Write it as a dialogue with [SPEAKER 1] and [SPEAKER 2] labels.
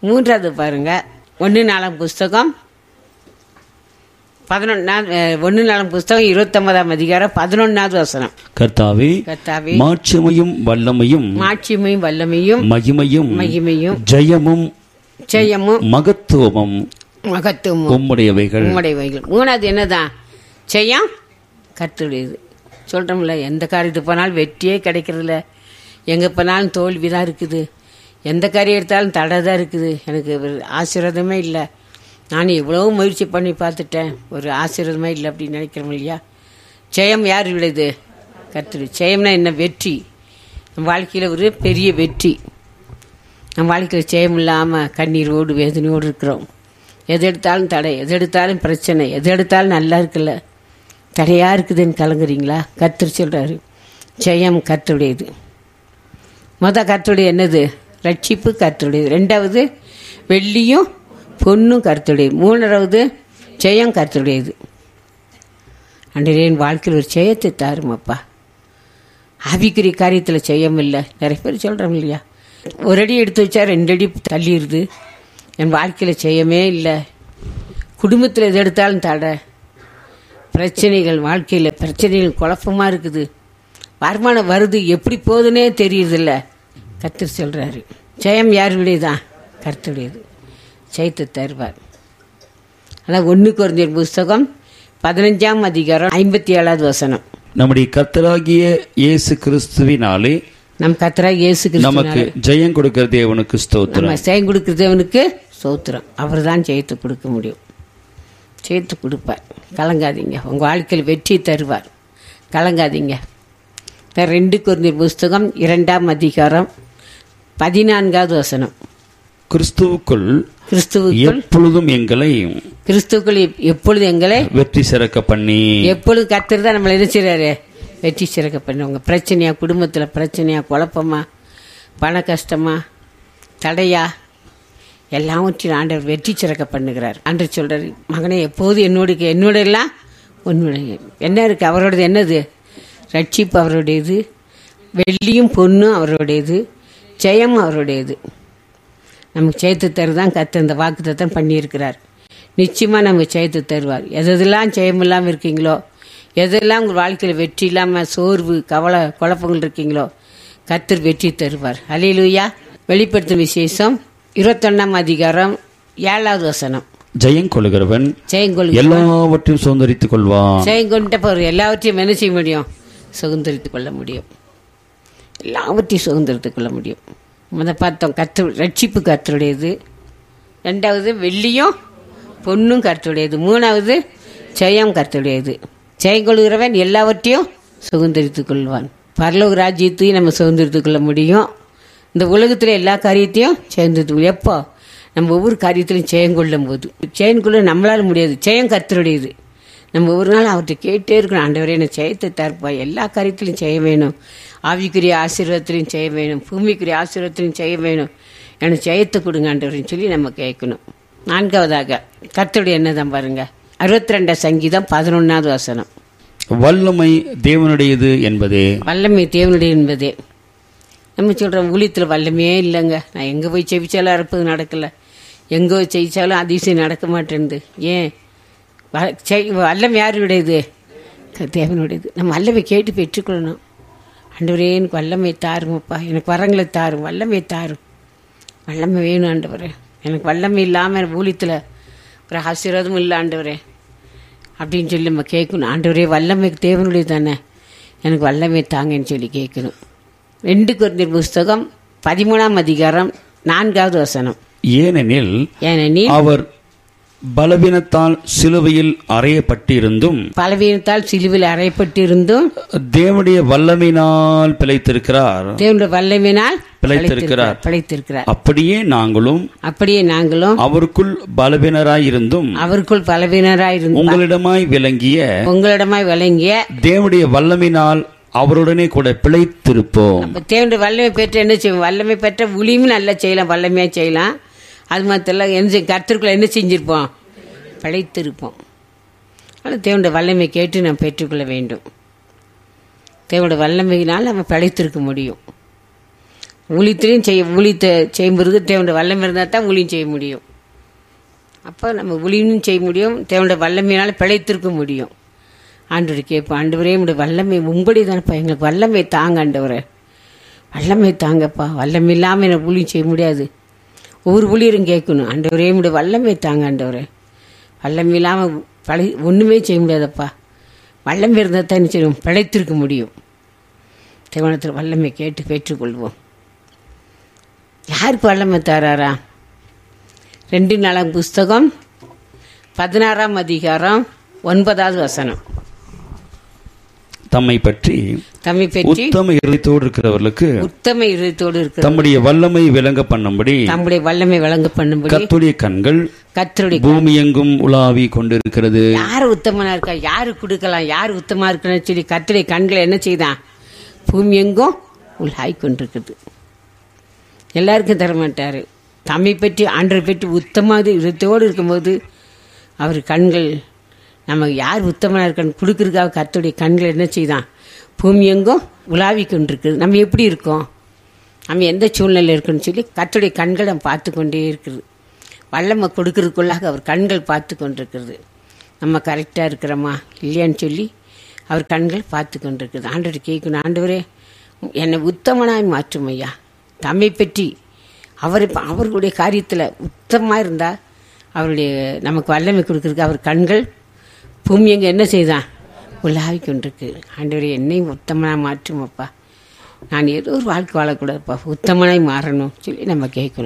[SPEAKER 1] மூன்றாவது பாருங்க ஒன்று நாலாம் புஸ்தகம் பதினொன்னா ஒன்று நாலாம் புஸ்தகம் இருபத்தொன்பதாம் அதிகாரம் பதினொன்னாவது வசனம்
[SPEAKER 2] கர்த்தாவே
[SPEAKER 1] கர்த்தாவே
[SPEAKER 2] மாட்சிமையும் வல்லமையும்
[SPEAKER 1] மாட்சிமையும் வல்லமையும்
[SPEAKER 2] மகிமையும்
[SPEAKER 1] மகிமையும்
[SPEAKER 2] ஜெயமும்
[SPEAKER 1] ஜெயமும்
[SPEAKER 2] மகத்துவமும்
[SPEAKER 1] மகத்துவமும்
[SPEAKER 2] உம்முடையவைகள்
[SPEAKER 1] உம்முடையவைகள் மூணாவது என்னதான் செய்யாம் கத்துடையது சொல்கிறோம்ல எந்த காரியத்துக்கு போனாலும் வெற்றியே கிடைக்கிறதில்ல எங்கே போனாலும் தோல்வி தான் இருக்குது எந்த காரியம் எடுத்தாலும் தடை தான் இருக்குது எனக்கு ஒரு ஆசீர்வாதமே இல்லை நான் எவ்வளோ முயற்சி பண்ணி பார்த்துட்டேன் ஒரு ஆசீர்வாதமே இல்லை அப்படின்னு நினைக்கிறோம் இல்லையா ஜெயம் யார் விடுது கத்துடு ஜெயம்னா என்ன வெற்றி நம்ம வாழ்க்கையில் ஒரு பெரிய வெற்றி நம்ம வாழ்க்கையில் ஜெயம் இல்லாமல் கண்ணீரோடு வேதனையோடு இருக்கிறோம் எது எடுத்தாலும் தடை எது எடுத்தாலும் பிரச்சனை எது எடுத்தாலும் நல்லா இருக்குல்ல தடையாக இருக்குதுன்னு கலங்குறீங்களா கர்த்தர் சொல்கிறாரு ஜெயம் கர்த்தருடையது மொத கர்த்தருடைய என்னது ரட்சிப்பு கர்த்தருடையது ரெண்டாவது வெள்ளியும் பொண்ணும் கர்த்தருடையது மூணாவது ஜெயம் கர்த்தருடையது அன்றைய என் வாழ்க்கையில் ஒரு ஜெயத்தை தாருமப்பா ஆவிக்குரிய காரியத்தில் செய்யம் இல்லை நிறைய பேர் சொல்கிறோம் இல்லையா ஒரு அடி எடுத்து வச்சா ரெண்டு அடி தள்ளிடுது என் வாழ்க்கையில் செய்யமே இல்லை குடும்பத்தில் எது எடுத்தாலும் தடை பிரச்சனைகள் வாழ்க்கையில் பிரச்சனைகள் குழப்பமாக இருக்குது வருமானம் வருது எப்படி போகுதுன்னே தெரியுதில்ல கர்த்தர் சொல்கிறாரு ஜெயம் யாருடையதான் கர்த்தருடையது ஜெயத்தை தருவார் அதான் ஒன்று குறைஞ்ச புஸ்தகம் பதினஞ்சாம் அதிகாரம் ஐம்பத்தி ஏழாவது வசனம்
[SPEAKER 2] நம்முடைய கர்த்தராகிய இயேசு கிறிஸ்துவினாலே
[SPEAKER 1] நம் கத்தரா இயேசு கிறிஸ்து
[SPEAKER 2] நமக்கு ஜெயம் கொடுக்கிற தேவனுக்கு ஸ்தோத்திரம்
[SPEAKER 1] நம்ம ஜெயம் கொடுக்குறவனுக்கு சோத்திரம் அவர் தான் ஜெயத்தை கொடுக்க முடியும் ஜெயத்தை கொடுப்பார் கலங்காதீங்க உங்கள் வாழ்க்கையில் வெற்றி தருவார் கலங்காதீங்க இந்த ரெண்டு குருந்தீர் புஸ்தகம் இரண்டாம் அதிகாரம் பதினான்காவது வசனம்
[SPEAKER 2] கிறிஸ்துவுக்குள்
[SPEAKER 1] கிறிஸ்துவுக்குள்
[SPEAKER 2] எப்பொழுதும் எங்களை
[SPEAKER 1] கிறிஸ்துவுக்குள் எப்- எப்பொழுது எங்களை
[SPEAKER 2] வெற்றி சிறக்க பண்ணி
[SPEAKER 1] எப்பொழுது கர்த்தர் தான் நம்மளை எரிச்சிறாரு வெற்றி சிறக்க பண்ணுவாங்க பிரச்சனையா குடும்பத்தில் பிரச்சனையா குழப்பமா பண கஷ்டமா தடையா எல்லாவற்றையும் ஆண்டவர் வெற்றி சிறக்க பண்ணுகிறார் ஆண்டவர் சொல்றாரு மகனே எப்போது என்னோடு இரு. என்னோட எல்லாம் உன்னுடைய என்ன இருக்கு அவரோடது என்னது ரட்சிப்பு அவருடையது வெள்ளியும் பொண்ணும் அவருடையது ஜெயம் அவருடையது நமக்கு ஜெயத்து தருதான் கத்து இந்த வாக்குத்தத்தம் பண்ணியிருக்கிறார் நிச்சயமாக நமக்கு ஜெயத்து தருவார் எதெல்லாம் ஜெயம் இல்லாமல் இருக்கீங்களோ எதெல்லாம் உங்கள் வாழ்க்கையில் வெற்றி இல்லாமல் சோர்வு கவலை குழப்பங்கள் இருக்கீங்களோ கத்தர் வெற்றி தருவார் அலையிலுயா வெளிப்படுத்தும் விசேஷம் இருபத்தொன்னாம் அதிகாரம் ஏழாவது வசனம்
[SPEAKER 2] ஜெயம் கொள்கிறவன்
[SPEAKER 1] ஜெயங்கொள்
[SPEAKER 2] எல்லாவற்றையும் சுதந்திரித்துக் கொள்வான்
[SPEAKER 1] ஜெயங்கொண்ட போகிற எல்லாவற்றையும் என்ன செய்ய முடியும் சுதந்திரித்துக் கொள்ள முடியும் எல்லாவற்றையும் சுதந்திரத்துக் கொள்ள முடியும் முத பார்த்தோம் கத்து ரட்சிப்பு கர்த்தருடையது ரெண்டாவது வெள்ளியும் பொண்ணும் கர்த்தருடையது மூணாவது ஜெயம் கர்த்தருடையது ஜெயம் கொள்கிறவன் எல்லாவற்றையும் சுதந்திரித்துக் கொள்வான் பரலோக ராஜ்யத்தையும் நம்ம சுதந்திரித்துக் கொள்ள முடியும் இந்த உலகத்தில் எல்லா காரியத்தையும் சேர்ந்து எப்போ நம்ம ஒவ்வொரு காரியத்திலையும் ஜெயம் கொள்ளும் போது ஜெயம் கொள்ள நம்மளால முடியாது ஜெயம் கர்த்தருடையது நம்ம ஒவ்வொரு நாள் அவர்கிட்ட கேட்டே இருக்கணும் ஆண்டவரே எனக்கு ஜெயத்தை தருப்பா எல்லா காரியத்திலையும் செய்ய வேணும் ஆவிக்குரிய ஆசீர்வாதத்திலையும் செய்ய வேணும் பூமிக்குரிய ஆசீர்வாதத்திலையும் செய்ய வேணும் எனக்கு ஜெயத்தை கொடுங்க ஆண்டவரேன்னு சொல்லி நம்ம கேட்கணும் நான்காவதாக கர்த்தருடைய என்னதான் பாருங்க அறுபத்தி ரெண்டாம் சங்கீதம் பதினொன்னாவது வசனம்
[SPEAKER 2] வல்லமை தேவனுடையது என்பதே
[SPEAKER 1] வல்லமை தேவனுடைய என்பதே நம்ம சொல்கிறோம் ஊழியத்தில் வல்லமையே இல்லைங்க நான் எங்கே போய் செவிச்சாலும் அறுப்பது நடக்கலை எங்கே போய் ஜெயிச்சாலும் அதிசயம் நடக்க மாட்டேன்து ஏன் வ- செய்- வல்லமை யாருடையது க- தேவனுடையது நம்ம வல்லமை கேட்டு பெற்றுக்கொள்ளணும் ஆண்டவரே எனக்கு வல்லமை தாருமப்பா எனக்கு வரங்களை தாரும் வல்லமை தாரும் வல்லமை வேணும் ஆண்டவரே எனக்கு வல்லமை இல்லாமல் ஊழியத்தில் ஒரு ஆசீர்வாதமும் இல்லை ஆண்டவரே அப்படின்னு சொல்லி நம்ம கேட்கணும் ஆண்டவரே வல்லமை தேவனுடைய தானே எனக்கு வல்லமை தாங்கன்னு சொல்லி கேட்கணும் ரெண்டு குருந்தியர் புஸ்தகம் பதிமூணாம் அதிகாரம் நான்காவது வசனம்
[SPEAKER 2] ஏனெனில்
[SPEAKER 1] ஏனெனில்
[SPEAKER 2] அவர் பலவீனத்தால் சிலுவையில் அறையப்பட்டிருந்தும்
[SPEAKER 1] பலவீனத்தால் சிலுவில் அறையப்பட்டிருந்தும்
[SPEAKER 2] தேவனுடைய வல்லமையினால் பிழைத்திருக்கிறார்
[SPEAKER 1] தேவனுடைய வல்லமையினால்
[SPEAKER 2] பிழைத்திருக்கிறார்.
[SPEAKER 1] பிழைத்திருக்கிறார்
[SPEAKER 2] அப்படியே நாங்களும்
[SPEAKER 1] அப்படியே நாங்களும்
[SPEAKER 2] அவருக்குள் பலவீனராயிருந்தும்
[SPEAKER 1] அவருக்குள் பலவீனராயிருந்து
[SPEAKER 2] உங்களிடமாய் விளங்கிய
[SPEAKER 1] உங்களிடமாய் விளங்கிய
[SPEAKER 2] தேவனுடைய வல்லமையினால் அவருடனே கூட பிழைத்திருப்போம்
[SPEAKER 1] அப்ப தேவனுடைய வல்லமை பெற்று என்ன செய்வோம் வல்லமை பெற்ற உளியும் நல்லா செய்யலாம் வல்லமையாக செய்யலாம் அது மாத்திரம் என்ன செய்ய கர்த்தருக்குள்ள என்ன செஞ்சிருப்போம் பிழைத்திருப்போம் ஆனால் தேவனுடைய வல்லமை கேட்டு நாம் பெற்றுக்கொள்ள வேண்டும் தேவனுடைய வல்லமையினால் நம்ம பிழைத்திருக்க முடியும் ஊழியத்திலையும் செய்ய ஊழியத்தை செய்யும்போது தேவனுடைய வல்லமை இருந்தால் தான் ஊழியம் செய்ய முடியும் அப்போ நம்ம ஊழியமும் செய்ய முடியும் தேவனுடைய வல்லமையினால் பிழைத்திருக்க முடியும் ஆண்டவர் கேட்போம் ஆண்டவரே உடைய வல்லமை உங்களுடைய தானப்பா எங்களுக்கு வல்லமை தாங்க ஆண்டவரே வல்லமை தாங்கப்பா வல்லமை இல்லாமல் எனக்கு ஊழியம் செய்ய முடியாது ஒவ்வொரு ஊழியரும் கேட்கணும் ஆண்டவரே உடைய வல்லமை தாங்க ஆண்டவரே வல்லமை இல்லாமல் பழை ஒன்றுமே செய்ய முடியாதப்பா வல்லமை இருந்தால் தான் என்ன செய்யும் பிழைத்திருக்க முடியும் தேவனத்தில் வல்லமை கேட்டு பெற்றுக்கொள்வோம் யாருக்கு வல்லமை தராரா ரெண்டு நாளாம் புஸ்தகம் பதினாறாம் அதிகாரம் ஒன்பதாவது வசனம்
[SPEAKER 2] தம்மை பற்றி
[SPEAKER 1] தம்மை பற்றி
[SPEAKER 2] உத்தம இருதயத்தோடு இருக்கிறவர்களுக்கு
[SPEAKER 1] உத்தம இதயத்தோடு இருக்கிற
[SPEAKER 2] தம்முடைய வல்லமை விளங்க பண்ணும்படி
[SPEAKER 1] தம்முடைய வல்லமை வழங்க பண்ணும்படி
[SPEAKER 2] கர்த்தருடைய கண்கள்
[SPEAKER 1] கத்தருடைய
[SPEAKER 2] பூமி எங்கும் உலாவி கொண்டிருக்கிறது
[SPEAKER 1] யார் உத்தமனா இருக்கா யாரு கொடுக்கலாம் யார் உத்தமா இருக்குன்னு சொல்லி கத்துடைய கண்களை என்ன செய்தான் பூமி எங்கும் உள்ஹாய் கொண்டிருக்குது எல்லாருக்கும் தர மாட்டாரு தம்மை பற்றி ஆண்டரை பற்றி உத்தமாக இதத்தோடு இருக்கும்போது அவர் கண்கள் நம்ம யார் உத்தமனா இருக்கான்னு கொடுக்கறதுக்காக கத்துடைய கண்கள் என்ன செய்தான் பூமி எங்கும் உலாவி கொண்டிருக்குது நம்ம எப்படி இருக்கோம் நம்ம எந்த சூழ்நிலை இருக்குன்னு சொல்லி கத்துடைய கண்களை பார்த்து கொண்டே இருக்குது வல்லமை கொடுக்கறதுக்குள்ளாக அவர் கண்கள் பார்த்து கொண்டிருக்கிறது நம்ம கரெக்டாக இருக்கிறோமா இல்லையான்னு சொல்லி அவர் கண்கள் பார்த்து கொண்டிருக்குது ஆண்டவர் கேட்கணும் ஆண்டவரே என்னை உத்தமனாய் மாற்றும் ஐயா தம்மை பற்றி அவர் அவர்களுடைய காரியத்தில் உத்தமமாக இருந்தால் அவருடைய நமக்கு வல்லமை கொடுக்கறதுக்கு அவர் கண்கள் பூமி எங்கே என்ன செய்தான் உலாவி கொண்டிருக்கு ஆண்டவரே என்னையும் உத்தமனாக மாற்றும் அப்பா நான் ஏதோ ஒரு வாழ்க்கை வாழக்கூடாதுப்பா உத்தமனாய் மாறணும் சொல்லி நம்ம கேட்கணும்